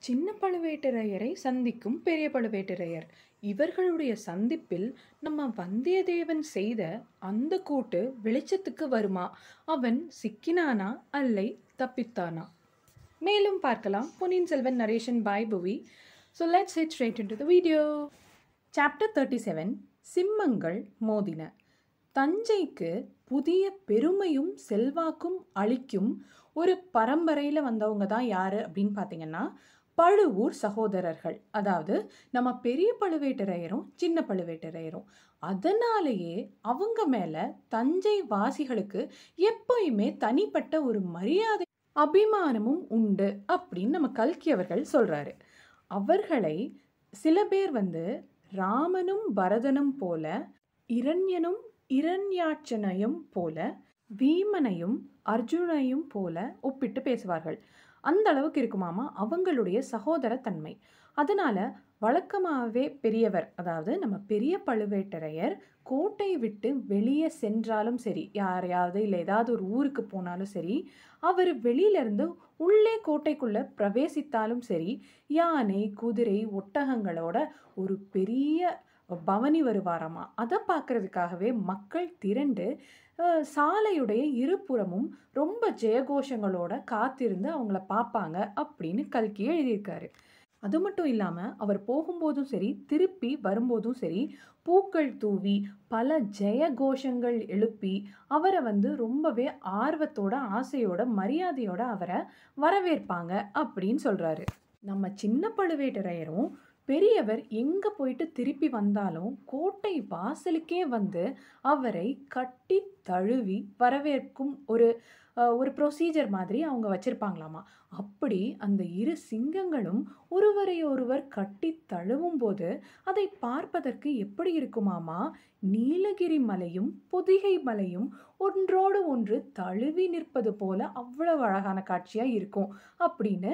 சின்ன பழுவேட்டரையரை சந்திக்கும் பெரிய பழுவேட்டரையர் இவர்களுடைய சந்திப்பில் நம்ம வந்தியத்தேவன் செய்த அந்த கூட்டு வெளிச்சத்துக்கு வருமா அவன் சிக்கினானா அல்லை தப்பித்தானா மேலும் பார்க்கலாம் பொன்னியின் Selvan narration by Puvi so let's hit straight in to the video chapter thirty seven சிம்மங்கள் மோதின தஞ்சைக்கு புதிய பெருமையும் செல்வாக்கும் அளிக்கும் ஒரு பரம்பரையில் வந்தவங்க தான் யார் அப்படின்னு பார்த்தீங்கன்னா பழுவூர் சகோதரர்கள் அதாவது நம்ம பெரிய பழுவேட்டரையரும் சின்ன பழுவேட்டரையரும் அதனாலேயே அவங்க மேலே தஞ்சை வாசிகளுக்கு எப்பயுமே தனிப்பட்ட ஒரு மரியாதை அபிமானமும் உண்டு அப்படின்னு நம்ம கல்கி அவர்கள் சொல்கிறாரு அவர்களை சில பேர் வந்து ராமனும் பரதனும் போல இரண்யனும் இரண்யாட்சனையும் போல வீமனையும் அர்ஜுனையும் போல ஒப்பிட்டு பேசுவார்கள் அந்த அளவுக்கு இருக்குமாமா அவங்களுடைய சகோதரத்தன்மை அதனால வழக்கமாகவே பெரியவர் அதாவது நம்ம பெரிய பழுவேட்டரையர் கோட்டை விட்டு வெளியே சென்றாலும் சரி யாரையாவது இல்லை ஏதாவது ஒரு ஊருக்கு போனாலும் சரி அவர் வெளியிலேருந்து உள்ளே கோட்டைக்குள்ளே பிரவேசித்தாலும் சரி யானை குதிரை ஒட்டகங்களோட ஒரு பெரிய பவனி வருவாராமா அதை பார்க்கறதுக்காகவே மக்கள் திரண்டு சாலையுடைய இருபுறமும் ரொம்ப ஜெயகோஷங்களோட காத்திருந்து அவங்கள பார்ப்பாங்க அப்படின்னு கல்கி எழுதியிருக்காரு அது மட்டும் இல்லாமல் அவர் போகும்போதும் சரி திருப்பி வரும்போதும் சரி பூக்கள் தூவி பல ஜெயகோஷங்கள் எழுப்பி அவரை வந்து ரொம்பவே ஆர்வத்தோட ஆசையோட மரியாதையோட அவரை வரவேற்பாங்க அப்படின்னு சொல்கிறாரு நம்ம சின்ன பழுவேட்டரையரும் பெரியவர் எங்கே போயிட்டு திருப்பி வந்தாலும் கோட்டை வாசலுக்கே வந்து அவரை கட்டி தழுவி வரவேற்கும் ஒரு ஒரு ப்ரொசீஜர் மாதிரி அவங்க வச்சுருப்பாங்களாமா அப்படி அந்த இரு சிங்கங்களும் ஒருவரை ஒருவர் கட்டி தழுவும் போது அதை பார்ப்பதற்கு எப்படி இருக்குமாமா நீலகிரி மலையும் பொதிகை மலையும் ஒன்றோடு ஒன்று தழுவி நிற்பது போல அவ்வளவு அழகான காட்சியாக இருக்கும் அப்படின்னு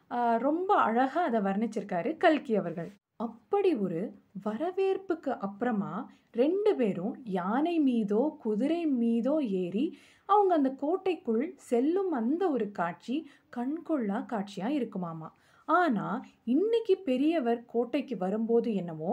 ரொம்ப அழகாக அதை வர்ணிச்சிருக்காரு கல்கி அவர்கள் அப்படி ஒரு வரவேற்புக்கு அப்புறமா ரெண்டு பேரும் யானை மீதோ குதிரை மீதோ ஏறி அவங்க அந்த கோட்டைக்குள் செல்லும் அந்த ஒரு காட்சி கண்கொள்ளா காட்சியாக இருக்குமாமா ஆனால் இன்னைக்கு பெரியவர் கோட்டைக்கு வரும்போது என்னமோ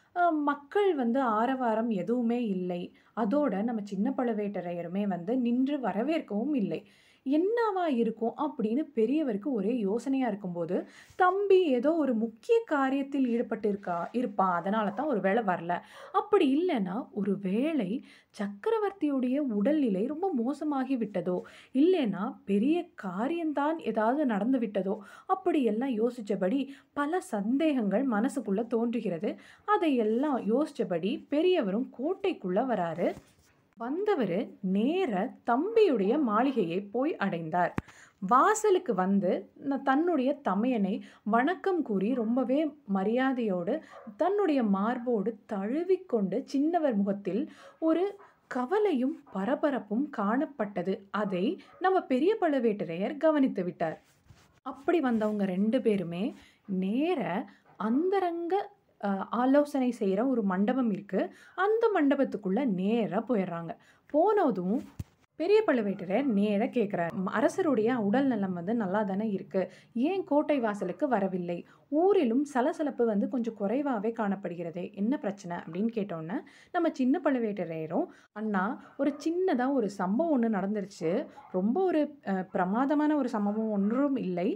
மக்கள் வந்து ஆரவாரம் எதுவுமே இல்லை அதோட நம்ம சின்ன பழுவேட்டரையருமே வந்து நின்று வரவேற்கவும் இல்லை என்னவா இருக்கும் அப்படின்னு பெரியவருக்கு ஒரே யோசனையாக இருக்கும்போது தம்பி ஏதோ ஒரு முக்கிய காரியத்தில் ஈடுபட்டு இருக்கா இருப்பான் அதனால தான் ஒரு வேளை வரல அப்படி இல்லைன்னா ஒரு வேளை சக்கரவர்த்தியுடைய உடல்நிலை ரொம்ப மோசமாகி விட்டதோ இல்லைன்னா பெரிய காரியம்தான் ஏதாவது நடந்து விட்டதோ அப்படியெல்லாம் யோசித்தபடி பல சந்தேகங்கள் மனசுக்குள்ளே தோன்றுகிறது அதையெல்லாம் யோசித்தபடி பெரியவரும் கோட்டைக்குள்ளே வராரு வந்தவர் நேர தம்பியுடைய மாளிகையை போய் அடைந்தார் வாசலுக்கு வந்து தன்னுடைய தமையனை வணக்கம் கூறி ரொம்பவே மரியாதையோடு தன்னுடைய மார்போடு தழுவிக்கொண்டு சின்னவர் முகத்தில் ஒரு கவலையும் பரபரப்பும் காணப்பட்டது அதை நம்ம பெரிய பழுவேட்டரையர் கவனித்து விட்டார் அப்படி வந்தவங்க ரெண்டு பேருமே நேர அந்தரங்க ஆலோசனை செய்கிற ஒரு மண்டபம் இருக்குது அந்த மண்டபத்துக்குள்ளே நேராக போயிடுறாங்க போனதும் பெரிய பழுவேட்டரையர் நேராக கேட்குறார் அரசருடைய உடல் நலம் வந்து நல்லா தானே இருக்குது ஏன் கோட்டை வாசலுக்கு வரவில்லை ஊரிலும் சலசலப்பு வந்து கொஞ்சம் குறைவாகவே காணப்படுகிறது என்ன பிரச்சனை அப்படின்னு கேட்டோன்னே நம்ம சின்ன பழுவேட்டரையரும் அண்ணா ஒரு சின்னதாக ஒரு சம்பவம் ஒன்று நடந்துருச்சு ரொம்ப ஒரு பிரமாதமான ஒரு சம்பவம் ஒன்றும் இல்லை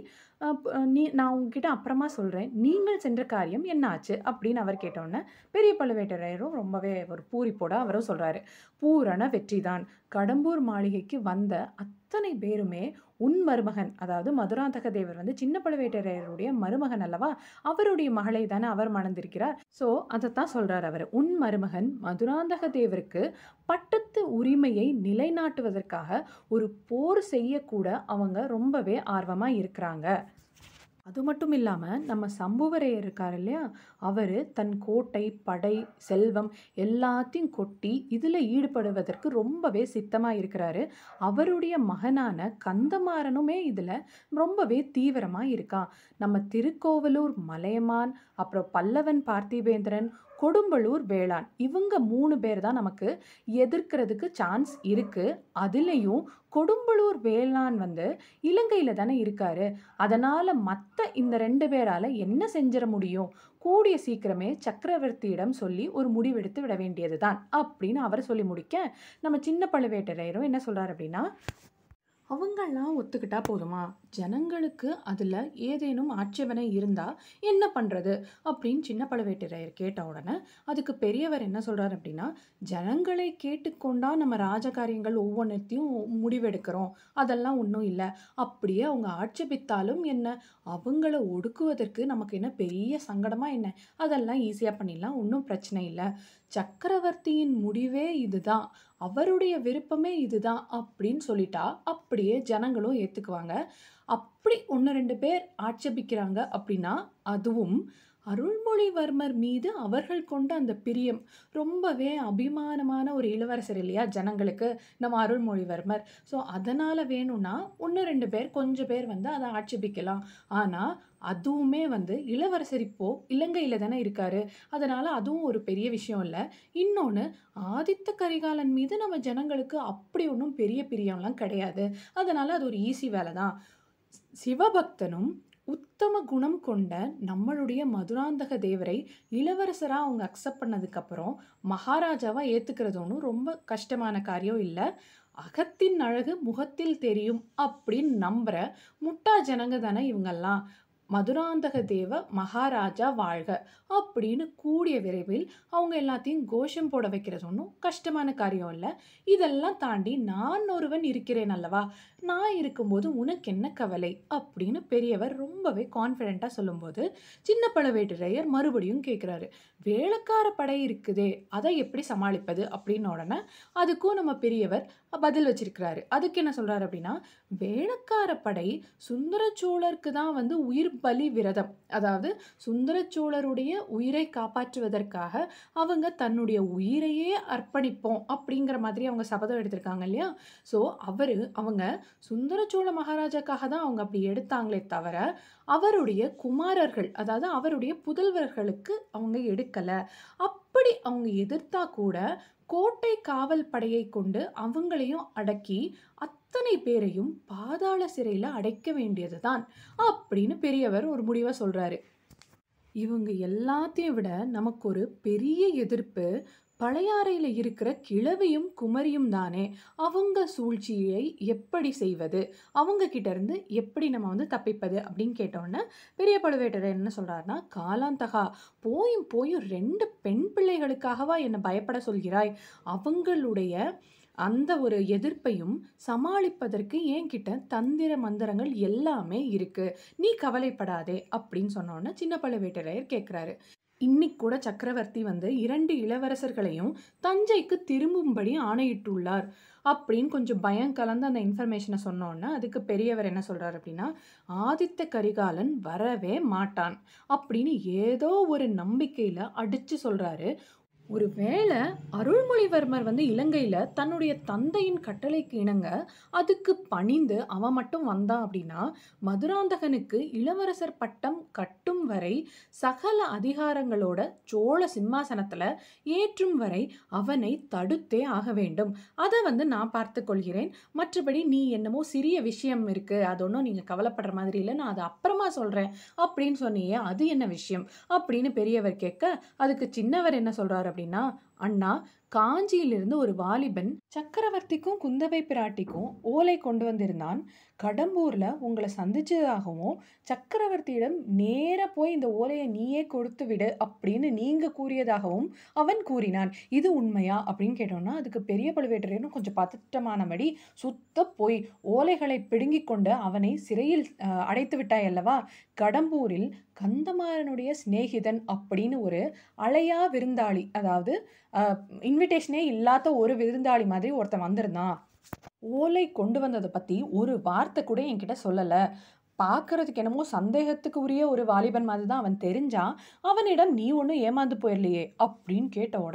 நீ நான் உங்ககிட்ட அப்புறமா சொல்கிறேன் நீங்கள் சென்ற காரியம் என்ன ஆச்சு அப்படின்னு அவர் கேட்டோன்னே பெரிய பழுவேட்டரையரும் ரொம்பவே ஒரு பூரிப்போட அவரும் சொல்கிறாரு பூரண வெற்றிதான் கடம்பூர் மாளிகைக்கு வந்த அத்தனை பேருமே உன் மருமகன் அதாவது மதுராந்தக தேவர் வந்து சின்ன பழுவேட்டரையருடைய மருமகன் அல்லவா அவருடைய மகளை தானே அவர் மணந்திருக்கிறார் ஸோ அதைத்தான் சொல்கிறார் அவர் உன் மருமகன் மதுராந்தக தேவருக்கு பட்டத்து உரிமையை நிலைநாட்டுவதற்காக ஒரு போர் செய்யக்கூட அவங்க ரொம்பவே ஆர்வமாக இருக்கிறாங்க அது மட்டும் இல்லாமல் நம்ம சம்புவரையர் இருக்கார் இல்லையா அவர் தன் கோட்டை படை செல்வம் எல்லாத்தையும் கொட்டி இதில் ஈடுபடுவதற்கு ரொம்பவே சித்தமாக இருக்கிறாரு அவருடைய மகனான கந்தமாறனுமே இதில் ரொம்பவே தீவிரமாக இருக்கான் நம்ம திருக்கோவலூர் மலையமான் அப்புறம் பல்லவன் பார்த்திபேந்திரன் கொடும்பளூர் வேளான் இவங்க மூணு பேர் தான் நமக்கு எதிர்க்கிறதுக்கு சான்ஸ் இருக்கு அதுலேயும் கொடும்பளூர் வேளான் வந்து இலங்கையில் தானே இருக்காரு அதனால மற்ற இந்த ரெண்டு பேரால என்ன செஞ்சிட முடியும் கூடிய சீக்கிரமே சக்கரவர்த்தியிடம் சொல்லி ஒரு முடிவெடுத்து விட வேண்டியதுதான் அப்படின்னு அவர் சொல்லி முடிக்க நம்ம சின்ன பழுவேட்டரையரும் என்ன சொல்றாரு அப்படின்னா அவங்கெல்லாம் ஒத்துக்கிட்டா போதுமா ஜனங்களுக்கு அதில் ஏதேனும் ஆட்சேபனை இருந்தால் என்ன பண்ணுறது அப்படின்னு சின்ன பழுவேட்டரையர் கேட்ட உடனே அதுக்கு பெரியவர் என்ன சொல்கிறார் அப்படின்னா ஜனங்களை கேட்டுக்கொண்டா நம்ம ராஜகாரியங்கள் ஒவ்வொன்றத்தையும் முடிவெடுக்கிறோம் அதெல்லாம் ஒன்றும் இல்லை அப்படியே அவங்க ஆட்சேபித்தாலும் என்ன அவங்கள ஒடுக்குவதற்கு நமக்கு என்ன பெரிய சங்கடமாக என்ன அதெல்லாம் ஈஸியாக பண்ணிடலாம் ஒன்றும் பிரச்சனை இல்லை சக்கரவர்த்தியின் முடிவே இதுதான் அவருடைய விருப்பமே இதுதான் அப்படின்னு சொல்லிட்டா அப்படியே ஜனங்களும் ஏற்றுக்குவாங்க அப்படி ஒன்று ரெண்டு பேர் ஆட்சேபிக்கிறாங்க அப்படின்னா அதுவும் அருள்மொழிவர்மர் மீது அவர்கள் கொண்ட அந்த பிரியம் ரொம்பவே அபிமானமான ஒரு இளவரசர் இல்லையா ஜனங்களுக்கு நம்ம அருள்மொழிவர்மர் ஸோ அதனால் வேணும்னா ஒன்று ரெண்டு பேர் கொஞ்சம் பேர் வந்து அதை ஆட்சேபிக்கலாம் ஆனால் அதுவுமே வந்து இளவரசர் இப்போ இலங்கையில் தானே இருக்காரு அதனால் அதுவும் ஒரு பெரிய விஷயம் இல்லை இன்னொன்று ஆதித்த கரிகாலன் மீது நம்ம ஜனங்களுக்கு அப்படி ஒன்றும் பெரிய பிரியம்லாம் கிடையாது அதனால் அது ஒரு ஈஸி வேலை தான் சிவபக்தனும் உத்தம குணம் கொண்ட நம்மளுடைய மதுராந்தக தேவரை இளவரசராக அவங்க அக்செப்ட் பண்ணதுக்கப்புறம் மகாராஜாவாக ஏற்றுக்கிறது ஒன்றும் ரொம்ப கஷ்டமான காரியம் இல்லை அகத்தின் அழகு முகத்தில் தெரியும் அப்படின்னு நம்புகிற முட்டா ஜனங்க தானே இவங்கெல்லாம் மதுராந்தக தேவ மகாராஜா வாழ்க அப்படின்னு கூடிய விரைவில் அவங்க எல்லாத்தையும் கோஷம் போட வைக்கிறது ஒன்றும் கஷ்டமான காரியம் இல்லை இதெல்லாம் தாண்டி நான் ஒருவன் இருக்கிறேன் அல்லவா நான் இருக்கும்போது உனக்கு என்ன கவலை அப்படின்னு பெரியவர் ரொம்பவே கான்ஃபிடெண்ட்டாக சொல்லும்போது சின்ன பழவேட்டரையர் மறுபடியும் கேட்குறாரு வேளக்கார படை இருக்குதே அதை எப்படி சமாளிப்பது அப்படின்னு உடனே அதுக்கும் நம்ம பெரியவர் பதில் வச்சிருக்கிறாரு அதுக்கு என்ன சொல்றாரு அப்படின்னா வேளக்கார படை சுந்தர சோழருக்கு தான் வந்து உயிர் பலி விரதம் அதாவது சுந்தர சோழருடைய உயிரை காப்பாற்றுவதற்காக அவங்க தன்னுடைய உயிரையே அர்ப்பணிப்போம் அப்படிங்கிற மாதிரி அவங்க சபதம் எடுத்திருக்காங்க இல்லையா ஸோ அவர் அவங்க சுந்தர சோழ மகாராஜாக்காக தான் அவங்க அப்படி எடுத்தாங்களே தவிர அவருடைய குமாரர்கள் அதாவது அவருடைய புதல்வர்களுக்கு அவங்க எடுக்கலை அப்படி அவங்க எதிர்த்தா கூட கோட்டை காவல் படையை கொண்டு அவங்களையும் அடக்கி அத்தனை பேரையும் பாதாள சிறையில் அடைக்க வேண்டியதுதான் அப்படின்னு பெரியவர் ஒரு முடிவை சொல்றாரு இவங்க எல்லாத்தையும் விட நமக்கு ஒரு பெரிய எதிர்ப்பு பழையாறையில் இருக்கிற கிழவியும் குமரியும் தானே அவங்க சூழ்ச்சியை எப்படி செய்வது அவங்க கிட்ட இருந்து எப்படி நம்ம வந்து தப்பிப்பது அப்படின்னு கேட்டோன்னே பெரிய பழுவேட்டரர் என்ன சொல்றாருன்னா காலாந்தகா போயும் போயும் ரெண்டு பெண் பிள்ளைகளுக்காகவா என்னை பயப்பட சொல்கிறாய் அவங்களுடைய அந்த ஒரு எதிர்ப்பையும் சமாளிப்பதற்கு என்கிட்ட தந்திர மந்திரங்கள் எல்லாமே இருக்கு நீ கவலைப்படாதே அப்படின்னு சொன்னோன்னே சின்ன பழுவேட்டரையர் கேட்குறாரு இன்னைக்கு கூட சக்கரவர்த்தி வந்து இரண்டு இளவரசர்களையும் தஞ்சைக்கு திரும்பும்படி ஆணையிட்டுள்ளார் அப்படின்னு கொஞ்சம் பயம் கலந்து அந்த இன்ஃபர்மேஷனை சொன்னோன்னே அதுக்கு பெரியவர் என்ன சொல்றாரு அப்படின்னா ஆதித்த கரிகாலன் வரவே மாட்டான் அப்படின்னு ஏதோ ஒரு நம்பிக்கையில் அடிச்சு சொல்றாரு ஒருவேளை அருள்மொழிவர்மர் வந்து இலங்கையில் தன்னுடைய தந்தையின் கட்டளைக்கு இணங்க அதுக்கு பணிந்து அவன் மட்டும் வந்தான் அப்படின்னா மதுராந்தகனுக்கு இளவரசர் பட்டம் கட்டும் வரை சகல அதிகாரங்களோட சோழ சிம்மாசனத்தில் ஏற்றும் வரை அவனை தடுத்தே ஆக வேண்டும் அதை வந்து நான் பார்த்து கொள்கிறேன் மற்றபடி நீ என்னமோ சிறிய விஷயம் இருக்கு அது ஒன்றும் நீங்கள் கவலைப்படுற மாதிரி இல்லை நான் அதை அப்புறமா சொல்கிறேன் அப்படின்னு சொன்னியே அது என்ன விஷயம் அப்படின்னு பெரியவர் கேட்க அதுக்கு சின்னவர் என்ன சொல்றாரு அப்படின்னா அண்ணா காஞ்சியிலிருந்து ஒரு வாலிபன் சக்கரவர்த்திக்கும் குந்தவை பிராட்டிக்கும் ஓலை கொண்டு வந்திருந்தான் கடம்பூர்ல உங்களை சந்திச்சதாகவும் சக்கரவர்த்தியிடம் நேரா போய் இந்த ஓலையை நீயே கொடுத்து விடு அப்படின்னு நீங்க கூறியதாகவும் அவன் கூறினான் இது உண்மையா அப்படின்னு கேட்டோம்னா அதுக்கு பெரிய பழுவேட்டரையரும் கொஞ்சம் பதட்டமானபடி சுத்த போய் ஓலைகளை பிடுங்கிக் கொண்டு அவனை சிறையில் அஹ், அடைத்து விட்டாய் அல்லவா கடம்பூரில் கந்தமாறனுடைய சிநேகிதன் அப்படின்னு ஒரு அலையா விருந்தாளி அதாவது இன்விடேஷனே இல்லாத ஒரு விருந்தாளி மாதிரி ஒருத்தன் வந்திருந்தான் ஓலை கொண்டு வந்ததை பற்றி ஒரு வார்த்தை கூட என்கிட்ட சொல்லலை பார்க்கறதுக்கு என்னமோ சந்தேகத்துக்கு உரிய ஒரு வாலிபன் மாதிரி தான் அவன் தெரிஞ்சான் அவனிடம் நீ ஒன்றும் ஏமாந்து போயிடலையே அப்படின்னு கேட்ட உடனே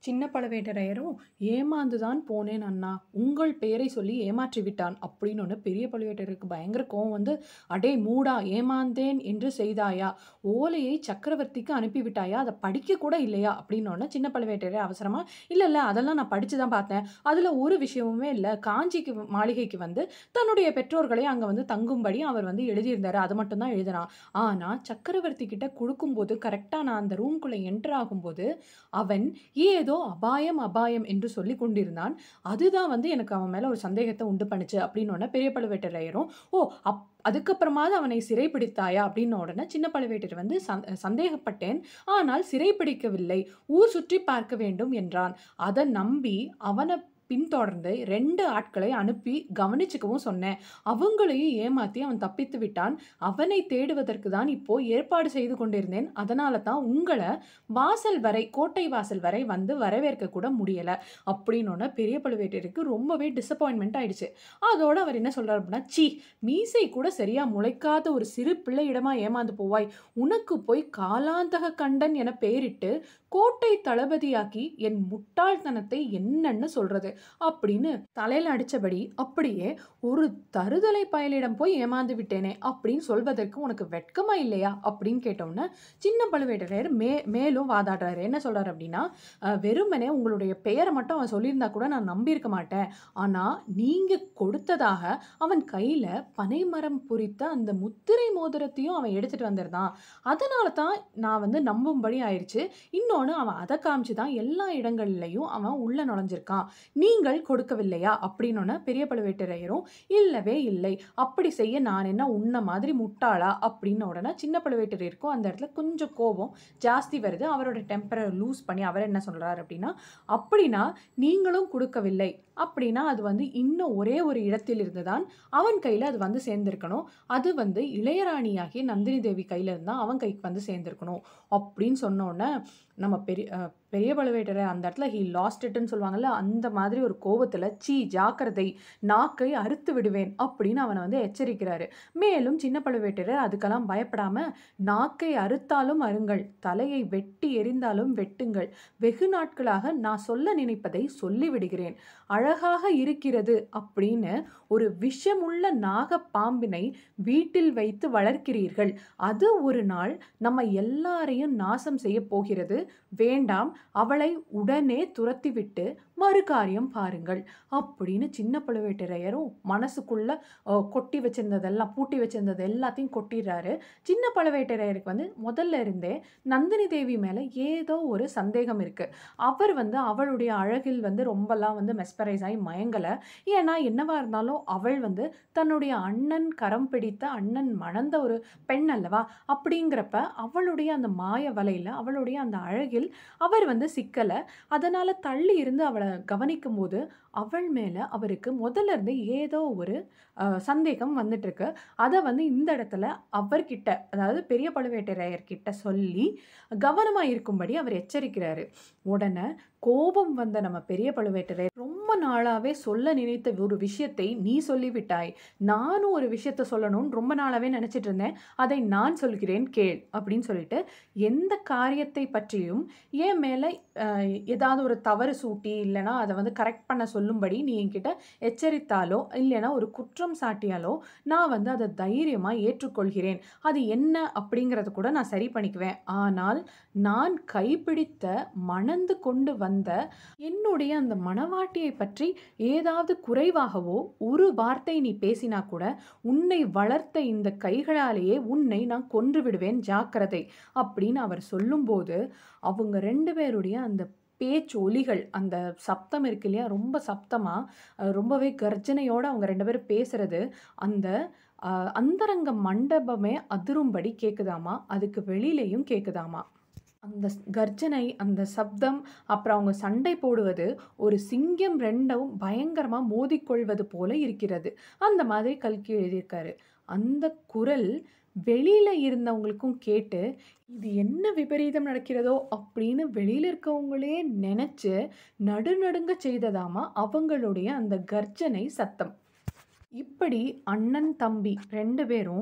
சின்ன பழுவேட்டரையரும் ஏமாந்து தான் போனேன் அண்ணா உங்கள் பெயரை சொல்லி ஏமாற்றி விட்டான் அப்படின்னு ஒன்று பெரிய பழுவேட்டரையருக்கு பயங்கர கோவம் வந்து அடே மூடா ஏமாந்தேன் என்று செய்தாயா ஓலையை சக்கரவர்த்திக்கு அனுப்பிவிட்டாயா அதை படிக்க கூட இல்லையா அப்படின்னு ஒன்று சின்ன பழுவேட்டரையர் அவசரமா இல்லை இல்லை அதெல்லாம் நான் படித்து தான் பார்த்தேன் அதில் ஒரு விஷயமுமே இல்லை காஞ்சிக்கு வ- மாளிகைக்கு வந்து தன்னுடைய பெற்றோர்களை அங்கே வந்து தங்கும்படி அவர் வந்து எழுதியிருந்தாரு அது மட்டும்தான் எழுதினான் ஆனால் சக்கரவர்த்தி கிட்ட கொடுக்கும்போது கரெக்டாக நான் அந்த ரூம்குள்ளே என்டர் ஆகும்போது அவன் ஏதோ அபாயம் அபாயம் என்று சொல்லி கொண்டிருந்தான் அதுதான் வந்து எனக்கு அவன் மேலே ஒரு சந்தேகத்தை உண்டு பண்ணுச்சு அப்படின்னு உடனே பெரிய பழுவேட்டரையரும் ஓ அப் அதுக்கப்புறமாவது அவனை சிறைப்பிடித்தாயா அப்படின்னு உடனே சின்ன பழுவேட்டர் வந்து சந் சந்தேகப்பட்டேன் ஆனால் சிறைப்பிடிக்கவில்லை ஊர் சுற்றி பார்க்க வேண்டும் என்றான் அதை நம்பி அவனை பின்தொடர்ந்து ரெண்டு ஆட்களை அனுப்பி கவனிச்சுக்கவும் சொன்னேன் அவங்களையும் ஏமாத்தி அவன் தப்பித்து விட்டான் அவனை தேடுவதற்கு தான் இப்போ ஏற்பாடு செய்து கொண்டிருந்தேன் அதனால தான் உங்களை வாசல் வரை கோட்டை வாசல் வரை வந்து வரவேற்க கூட முடியல அப்படின்னு பெரிய பழுவேட்டருக்கு ரொம்பவே டிசப்பாயின்மெண்ட் ஆயிடுச்சு அதோட அவர் என்ன சொல்றாரு அப்படின்னா சீ மீசை கூட சரியா முளைக்காத ஒரு சிறு பிள்ளையிடமா ஏமாந்து போவாய் உனக்கு போய் காலாந்தக கண்டன் என பெயரிட்டு கோட்டை தளபதியாக்கி என் முட்டாள்தனத்தை என்னன்னு சொல்றது அப்படின்னு தலையில அடிச்சபடி அப்படியே ஒரு தருதலை பயலிடம் போய் ஏமாந்து விட்டேனே அப்படின்னு சொல்வதற்கு உனக்கு வெட்கமா இல்லையா அப்படின்னு கேட்டோன்னே சின்ன பழுவேட்டரையர் மே மேலும் வாதாடுறாரு என்ன சொல்றாரு அப்படின்னா அஹ், வெறுமனே உங்களுடைய பெயரை மட்டும் அவன் சொல்லியிருந்தா கூட நான் நம்பியிருக்க மாட்டேன் ஆனா நீங்க கொடுத்ததாக அவன் கையில பனைமரம் பொறித்த அந்த முத்திரை மோதிரத்தையும் அவன் எடுத்துட்டு வந்திருந்தான் அதனால தான் நான் வந்து நம்பும்படி ஆயிடுச்சு இன்னொன்று அவன் அதை காமிச்சு தான் எல்லா இடங்கள்லையும் அவன் உள்ள நுழைஞ்சிருக்கான் நீங்கள் கொடுக்கவில்லையா அப்படின்னோன்னு பெரிய பழுவேட்டரையரும் இல்லவே இல்லை அப்படி செய்ய நான் என்ன உன்ன மாதிரி முட்டாளா அப்படின்ன உடனே சின்ன பழுவேட்டரையருக்கும் அந்த இடத்துல கொஞ்சம் கோபம் ஜாஸ்தி வருது அவரோட டெம்பரை லூஸ் பண்ணி அவர் என்ன சொல்றாரு அப்படின்னா அப்படின்னா நீங்களும் கொடுக்கவில்லை அப்படின்னா அது வந்து இன்னும் ஒரே ஒரு இடத்தில் இருந்து தான் அவன் கையில் அது வந்து சேர்ந்திருக்கணும் அது வந்து இளையராணியாகிய நந்தினி தேவி கையில் இருந்தால் அவன் கைக்கு வந்து சேர்ந்திருக்கணும் அப்படின்னு சொன்ன உடனே நம்ம பெரிய அஹ், பெரிய பழுவேட்டரை அந்த இடத்துல ஹி லாஸ்ட் இட்னு சொல்லுவாங்கல்ல அந்த மாதிரி ஒரு கோபத்தில் சீ ஜாக்கிரதை நாக்கை அறுத்து விடுவேன் அப்படின்னு அவனை வந்து எச்சரிக்கிறாரு மேலும் சின்ன பழுவேட்டரர் அதுக்கெல்லாம் பயப்படாம நாக்கை அறுத்தாலும் அருங்கள் தலையை வெட்டி எறிந்தாலும் வெட்டுங்கள் வெகு நாட்களாக நான் சொல்ல நினைப்பதை சொல்லிவிடுகிறேன் அழகாக இருக்கிறது அப்படின்னு ஒரு விஷமுள்ள நாகப்பாம்பினை வீட்டில் வைத்து வளர்க்கிறீர்கள் அது ஒரு நாள் நம்ம எல்லாரையும் நாசம் செய்ய போகிறது வேண்டாம் அவளை உடனே துரத்திவிட்டு மறுகாரியம் பாருங்கள் அப்படின்னு சின்ன பழுவேட்டரையரும் மனசுக்குள்ள அஹ், கொட்டி வச்சிருந்ததெல்லாம் பூட்டி வச்சிருந்தது எல்லாத்தையும் கொட்டிடுறாரு சின்ன பழுவேட்டரையருக்கு வந்து முதல்ல இருந்தே நந்தினி தேவி மேலே ஏதோ ஒரு சந்தேகம் இருக்கு அவர் வந்து அவளுடைய அழகில் வந்து ரொம்பலாம் வந்து மெஸ்பரைஸ் ஆகி மயங்கலை ஏன்னா என்னவா இருந்தாலும் அவள் வந்து தன்னுடைய அண்ணன் கரம் பிடித்த அண்ணன் மணந்த ஒரு பெண் அல்லவா அப்படிங்கிறப்ப அவளுடைய அந்த மாய வலையில் அவளுடைய அந்த அழகில் அவர் வந்து சிக்கலை அதனால தள்ளி இருந்து அவளை கவனிக்கும் போது அவள் மேலே அவருக்கு முதல்ல இருந்து ஏதோ ஒரு அஹ், சந்தேகம் வந்துட்டு இருக்கு அதை வந்து இந்த இடத்துல அவர்கிட்ட அதாவது பெரிய பழுவேட்டரையர்கிட்ட சொல்லி கவனமாக இருக்கும்படி அவர் எச்சரிக்கிறாரு உடனே கோபம் வந்த நம்ம பெரிய பழுவேட்டரையர் ரொம்ப நாளாவே சொல்ல நினைத்த ஒரு விஷயத்தை நீ சொல்லிவிட்டாய் நானும் ஒரு விஷயத்த சொல்லணும்னு ரொம்ப நாளாவே நினைச்சிட்டு இருந்தேன் அதை நான் சொல்கிறேன் கேள் அப்படின்னு சொல்லிட்டு எந்த காரியத்தை பற்றியும் என் மேலே ஏதாவது ஒரு தவறு சூட்டி இல்லைன்னா அதை வந்து கரெக்ட் பண்ண சொல்லும்படி நீ என்கிட்ட எச்சரித்தாலோ இல்லைன்னா ஒரு குற்றம் சாட்டியாலோ நான் வந்து அதை தைரியமாக ஏற்றுக்கொள்கிறேன் அது என்ன அப்படிங்கிறத கூட நான் சரி பண்ணிக்குவேன் ஆனால் நான் கைப்பிடித்த மணந்து கொண்டு வந்த என்னுடைய அந்த மணவாட்டியை பற்றி ஏதாவது குறைவாகவோ ஒரு வார்த்தை நீ பேசினா கூட உன்னை வளர்த்த இந்த கைகளாலேயே உன்னை நான் கொன்று விடுவேன் ஜாக்கிரதை அப்படின்னு அவர் சொல்லும்போது அவங்க ரெண்டு பேருடைய அந்த பேச்சு ஒலிகள் அந்த சப்தம் இருக்கு இல்லையா ரொம்ப சப்தமாக ரொம்பவே கர்ஜனையோடு அவங்க ரெண்டு பேரும் பேசுறது அந்த அஹ், அந்தரங்க மண்டபமே அதிரும்படி கேட்குதாமா அதுக்கு வெளியிலையும் கேட்குதாமா அந்த ஸ்- கர்ஜனை அந்த சப்தம் அப்புறம் அவங்க சண்டை போடுவது ஒரு சிங்கம் ரெண்டும் பயங்கரமாக மோதிக்கொள்வது போல இருக்கிறது அந்த மாதிரி கல்கி எழுதியிருக்காரு அந்த குரல் வெளியில இருந்தவங்களுக்கும் கேட்டு இது என்ன விபரீதம் நடக்கிறதோ அப்படின்னு வெளியில இருக்கவங்களே நினைச்சு நடுநடுங்க செய்ததாமா அவங்களுடைய அந்த கர்ஜனை சத்தம் இப்படி அண்ணன் தம்பி ரெண்டு பேரும்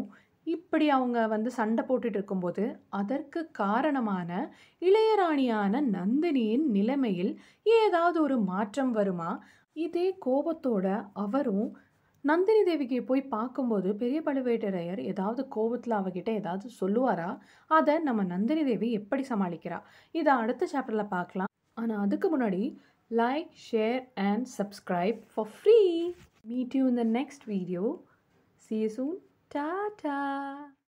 இப்படி அவங்க வந்து சண்டை போட்டுட்டு இருக்கும்போது அதற்கு காரணமான இளையராணியான நந்தினியின் நிலைமையில் ஏதாவது ஒரு மாற்றம் வருமா இதே கோபத்தோட அவரும் நந்தினி தேவிக்கு போய் பார்க்கும்போது பெரிய பழுவேட்டரையர் ஏதாவது கோபத்தில் அவகிட்ட ஏதாவது சொல்லுவாரா அதை நம்ம நந்தினி தேவி எப்படி சமாளிக்கிறா இதை அடுத்த சாப்டரில் பார்க்கலாம் ஆனால் அதுக்கு முன்னாடி like share and subscribe for free meet you in the next video See you soon. Ta-ta.